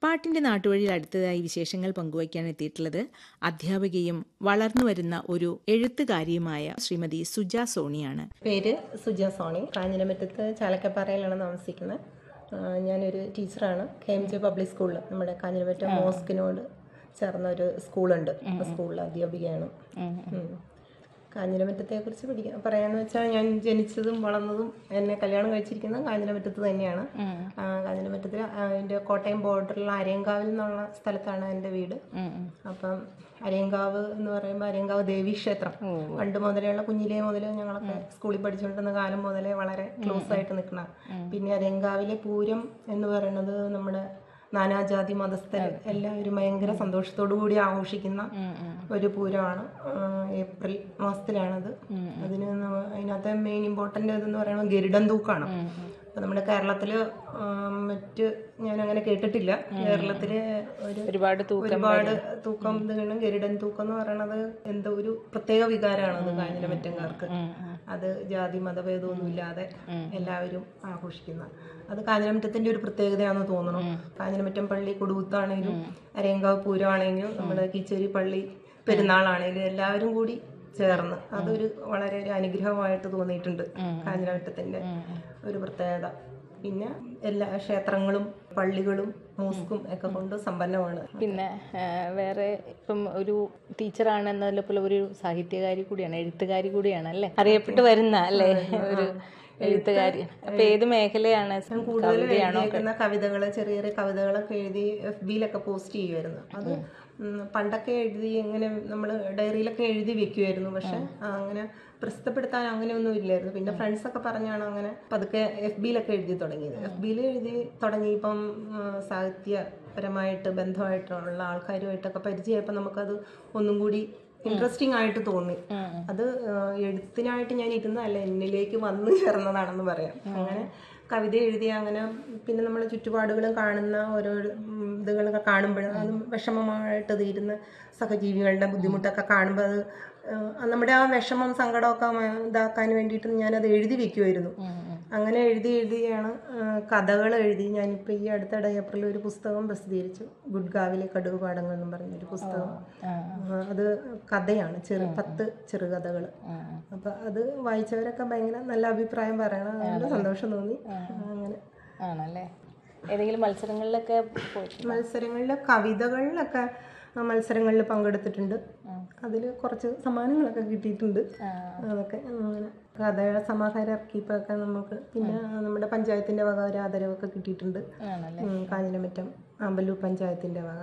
പാട്ടിന്റെ നാട്ടുവഴിയിൽ അടുത്തതായി വിശേഷങ്ങൾ പങ്കുവയ്ക്കാൻ എത്തിയിട്ടുള്ളത് അധ്യാപികയും വളർന്നുവരുന്ന ഒരു എഴുത്തുകാരിയുമായ ശ്രീമതി സുജ സോണിയാണ് പേര് സുജ സോണി കാഞ്ഞിരമറ്റത്ത് ചാലക്കപ്പാറയിലാണ് താമസിക്കുന്നത് ആ, ഞാനൊരു ടീച്ചറാണ് കെ എം ജെ പബ്ലിക് സ്കൂളിൽ നമ്മുടെ കാഞ്ഞിരമറ്റ മോസ്കിനോട് ചേർന്ന ഒരു സ്കൂളുണ്ട് ആ സ്കൂളിൽ അധ്യാപികയാണ് ഉം. കാഞ്ഞിരമറ്റത്തെക്കുറിച്ച് പഠിക്കാൻ പറയാന്ന് വെച്ചാൽ ഞാൻ ജനിച്ചതും വളർന്നതും എന്നെ കല്യാണം കഴിച്ചിരിക്കുന്നതും കാഞ്ഞിരമറ്റത്ത് തന്നെയാണ് ആ, കാഞ്ഞിരമറ്റത്ത് എൻ്റെ കോട്ടയം ബോർഡറിൽ അരയങ്കാവിൽ എന്നുള്ള സ്ഥലത്താണ് എൻ്റെ വീട് അപ്പം അരയങ്കാവ് എന്ന് പറയുമ്പോൾ അരയങ്കാവ് ദേവി ക്ഷേത്രം പണ്ട് മുതലെയുള്ള കുഞ്ഞിലേ മുതൽ ഞങ്ങളൊക്കെ സ്കൂളിൽ പഠിച്ചുകൊണ്ടിരുന്ന കാലം മുതലേ വളരെ ക്ലോസ് ആയിട്ട് നിൽക്കുന്ന പിന്നെ അരയങ്കാവിലെ പൂരം എന്ന് പറയുന്നത് നമ്മുടെ നാനാജാതി മതസ്ഥർ എല്ലാവരും ഭയങ്കര സന്തോഷത്തോടു കൂടി ആഘോഷിക്കുന്ന ഒരു പൂരമാണ് ആ, ഏപ്രിൽ മാസത്തിലാണത് അതിന് നമ്മ- അതിനകത്തെ മെയിൻ ഇമ്പോർട്ടൻ്റ് ഇതെന്ന് പറയുന്നത് ഗരുഡൻ തൂക്കാണ് അപ്പൊ നമ്മുടെ കേരളത്തില് ആ, മറ്റ് ഞാൻ അങ്ങനെ കേട്ടിട്ടില്ല കേരളത്തില് ഒരു ഒരുപാട് തൂക്കം ഒരുപാട് തൂക്കം ഇത് കാണും ഗരുഡൻ തൂക്കം എന്ന് പറയണത് എന്തോ ഒരു പ്രത്യേക വികാരമാണ് അത് കാഞ്ഞിരമറ്റംകാർക്ക് അത് ജാതി മതഭേദമൊന്നും ഇല്ലാതെ എല്ലാവരും ആഘോഷിക്കുന്ന അത് കാഞ്ഞിരമറ്റത്തിന്റെ ഒരു പ്രത്യേകതയാണെന്ന് തോന്നുന്നു കാഞ്ഞിരമറ്റം പള്ളി കൊടുകുത്താണെങ്കിലും അരയങ്കാവ് പൂരമാണെങ്കിലും നമ്മുടെ കിച്ചേരി പള്ളി പെരുന്നാളാണെങ്കിലും എല്ലാവരും കൂടി ചേർന്ന് അതൊരു വളരെ ഒരു അനുഗ്രഹമായിട്ട് തോന്നിയിട്ടുണ്ട് കാഞ്ഞിരമറ്റത്തിന്റെ ഒരു പ്രത്യേകത പിന്നെ എല്ലാ ക്ഷേത്രങ്ങളും പള്ളികളും മോസ്കും ഒക്കെ കൊണ്ട് സമ്പന്നമാണ് പിന്നെ ആ, വേറെ ഇപ്പം ഒരു ടീച്ചറാണ് എന്നതിലെ ഒരു സാഹിത്യകാരി കൂടിയാണ് എഴുത്തുകാരി കൂടിയാണ് അല്ലേ അറിയപ്പെട്ട് വരുന്ന അല്ലേ ഒരു എഴുത്തുകാരി അപ്പൊ ഏത് മേഖലയാണ് കൂടുതൽ എഴുതിയേക്കുന്ന കവിതകൾ ചെറിയ ചെറിയ കവിതകളൊക്കെ എഴുതി എഫ് ബിയിലൊക്കെ പോസ്റ്റ് ചെയ്യുമായിരുന്നു അത് ഉം, പണ്ടൊക്കെ എഴുതി ഇങ്ങനെ നമ്മൾ ഡയറിയിലൊക്കെ എഴുതി വെക്കുമായിരുന്നു പക്ഷെ അങ്ങനെ പ്രസിദ്ധപ്പെടുത്താൻ അങ്ങനെയൊന്നും ഇല്ലായിരുന്നു പിന്നെ ഫ്രണ്ട്സ് ഒക്കെ പറഞ്ഞാണ് അങ്ങനെ പതുക്കെ എഫ് ബിയിലൊക്കെ എഴുതി തുടങ്ങിയത് എഫ് ബിയിൽ എഴുതി തുടങ്ങി ഇപ്പം ഉം, സാഹിത്യപരമായിട്ട് ബന്ധമായിട്ടുള്ള ആൾക്കാരുമായിട്ടൊക്കെ പരിചയമായപ്പോൾ നമുക്കത് ഒന്നും കൂടി ഇൻട്രസ്റ്റിംഗ് ആയിട്ട് തോന്നി അത് ആ, എഴുത്തിനായിട്ട് ഞാൻ ഇരുന്നതല്ല എന്നിലേക്ക് വന്നു ചേർന്നതാണെന്ന് പറയാം അങ്ങനെ കവിത എഴുതി അങ്ങനെ പിന്നെ നമ്മൾ ചുറ്റുപാടുകളും കാണുന്ന ഓരോ ഉം, ഇതുകളൊക്കെ കാണുമ്പോഴും അത് വിഷമമായിട്ട് തീരുന്ന സഹജീവികളുടെ ബുദ്ധിമുട്ടൊക്കെ കാണുമ്പോൾ അത് ആ, നമ്മുടെ ആ വിഷമം സങ്കടമൊക്കെ മ- ഇതാക്കാൻ വേണ്ടിയിട്ട് ഞാനത് എഴുതി വെക്കുമായിരുന്നു അങ്ങനെ എഴുതി എഴുതിയാണ് കഥകൾ എഴുതി ഞാനിപ്പോൾ ഈ അടുത്തിടെ ഏപ്രിൽ ഒരു പുസ്തകം പ്രസിദ്ധീകരിച്ചു ഗുഡ്ഗാവിലെ കടുക് പാടങ്ങൾ എന്നും പറഞ്ഞൊരു പുസ്തകം ആ, അത് കഥയാണ് ചെറു പത്ത് ചെറുകഥകൾ അപ്പൊ അത് വായിച്ചവരൊക്കെ ഭയങ്കര നല്ല അഭിപ്രായം പറയണം അതുകൊണ്ട് സന്തോഷം തോന്നി അങ്ങനെ ആണല്ലേ ഏതെങ്കിലും മത്സരങ്ങളിലൊക്കെ പോയി മത്സരങ്ങളിൽ കവിതകളിലൊക്കെ ആ മത്സരങ്ങളിൽ പങ്കെടുത്തിട്ടുണ്ട് അതിൽ കുറച്ച് സമ്മാനങ്ങളൊക്കെ കിട്ടിയിട്ടുണ്ട് അതൊക്കെ അങ്ങനെ കഥ സമാഹാരം ഇറക്കിയപ്പോഴൊക്കെ നമുക്ക് പിന്നെ നമ്മുടെ പഞ്ചായത്തിന്റെ വക ഒരു ആദരവൊക്കെ കിട്ടിയിട്ടുണ്ട് ഉം, കാഞ്ഞിരമറ്റം ആമ്പല്ലൂർ പഞ്ചായത്തിന്റെ വക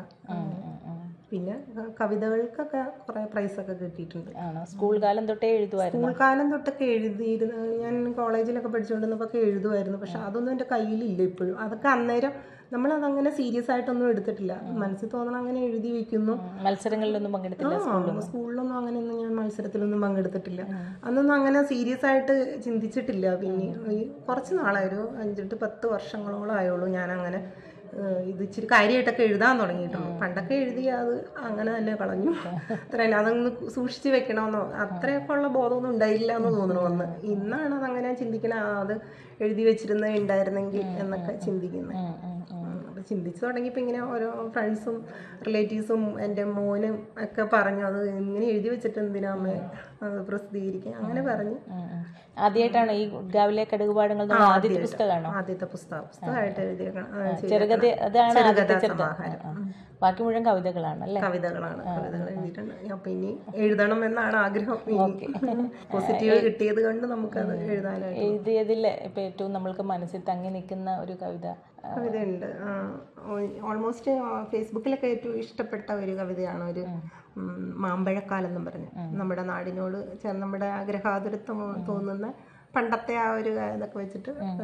പിന്നെ ക- കവിതകൾക്കൊക്കെ കുറെ പ്രൈസൊക്കെ കിട്ടിയിട്ടുണ്ട് ആണോ സ്കൂൾ കാലം തൊട്ടേ എഴുതുമായിരുന്നു സ്കൂൾ കാലം തൊട്ടൊക്കെ എഴുതിയിരുന്നു ഞാൻ കോളേജിലൊക്കെ പഠിച്ചുകൊണ്ടിരുന്നപ്പോൾ എഴുതുമായിരുന്നു പക്ഷെ അതൊന്നും എൻ്റെ കയ്യിലില്ല ഇപ്പോഴും അതൊക്കെ അന്നേരം നമ്മളതങ്ങനെ സീരിയസ് ആയിട്ടൊന്നും എടുത്തിട്ടില്ല മനസ്സിൽ തോന്നണം അങ്ങനെ എഴുതി വെക്കുന്നു മത്സരങ്ങളിലൊന്നും പങ്കെടുത്തില്ല ആ, സ്കൂളിലൊന്നും അങ്ങനെയൊന്നും ഞാൻ മത്സരത്തിലൊന്നും പങ്കെടുത്തിട്ടില്ല അന്നൊന്നും അങ്ങനെ സീരിയസ് ആയിട്ട് ചിന്തിച്ചിട്ടില്ല പിന്നെ ഈ കുറച്ച് നാളായി ഒരു അഞ്ചെട്ട് പത്ത് വർഷങ്ങളോളം ആയുള്ളൂ ഞാൻ അങ്ങനെ ഏഹ്, ഇത് ഇച്ചിരി കാര്യമായിട്ടൊക്കെ എഴുതാൻ തുടങ്ങിയിട്ടുള്ളൂ പണ്ടൊക്കെ എഴുതി അത് അങ്ങനെ തന്നെ കളഞ്ഞു അത്ര തന്നെ അതൊന്ന് സൂക്ഷിച്ച് വെക്കണമെന്നോ അത്രയൊക്കെ ഉള്ള ബോധമൊന്നും ഉണ്ടായില്ല എന്ന് തോന്നുന്നു ഒന്ന് ഇന്നാണ് അതങ്ങനെ ചിന്തിക്കണ ആ, അത് എഴുതി വെച്ചിരുന്നത് ഉണ്ടായിരുന്നെങ്കിൽ എന്നൊക്കെ ചിന്തിക്കുന്നത് അപ്പൊ ചിന്തിച്ചു തുടങ്ങിയപ്പോൾ ഇങ്ങനെ ഓരോ ഫ്രണ്ട്സും റിലേറ്റീവ്സും എൻ്റെ മോനും ഒക്കെ പറഞ്ഞു അത് ഇങ്ങനെ എഴുതി വെച്ചിട്ട് എന്തിനാ അമ്മ അത് പ്രസിദ്ധീകരിക്കാൻ അങ്ങനെ പറഞ്ഞു ആദ്യമായിട്ടാണ് ഈ ഗാവിലെ കടുകുപാടങ്ങൾ എന്നുള്ള ആദ്യത്തെ പുസ്തകമാണോ ആദ്യത്തെ പുസ്തകം പുസ്തകമായിട്ട് എഴുതിയേക്കണം ആ, ചെയ്തേക്കണം. ചെറുകഥ അതാണ് ആദ്യത്തെ ചെറുകഥാ ചെറുകഥ സമാഹാരം. ആ, ആ. ബാക്കി മുഴുവൻ കവിതകളാണ് അല്ലേ കവിതകളാണ് കവിതകൾ എഴുതിയിട്ടുണ്ട് അപ്പൊ ഇനി എഴുതണം എന്നാണ് ആഗ്രഹം പോസിറ്റീവ് കിട്ടിയത് കൊണ്ട് നമുക്കത് എഴുതാനായിട്ട് എഴുതിയതിൽ ഇപ്പൊ ഏറ്റവും നമ്മൾക്ക് മനസ്സിൽ തങ്ങി നിൽക്കുന്ന ഒരു കവിത ആ, കവിതയുണ്ട് ഓൾമോസ്റ്റ് ഫേസ്ബുക്കിലൊക്കെ ഏറ്റവും ഇഷ്ടപ്പെട്ട ഒരു കവിതയാണ് ഒരു ഉം, മാമ്പഴക്കാലം എന്നും പറഞ്ഞ് നമ്മുടെ നാടിനോട് ചേർന്ന് നമ്മുടെ ആഗ്രഹാതുരത്വം തോന്നുന്ന പണ്ടത്തെ ആ ഒരു ഇതൊക്കെ വെച്ചിട്ട്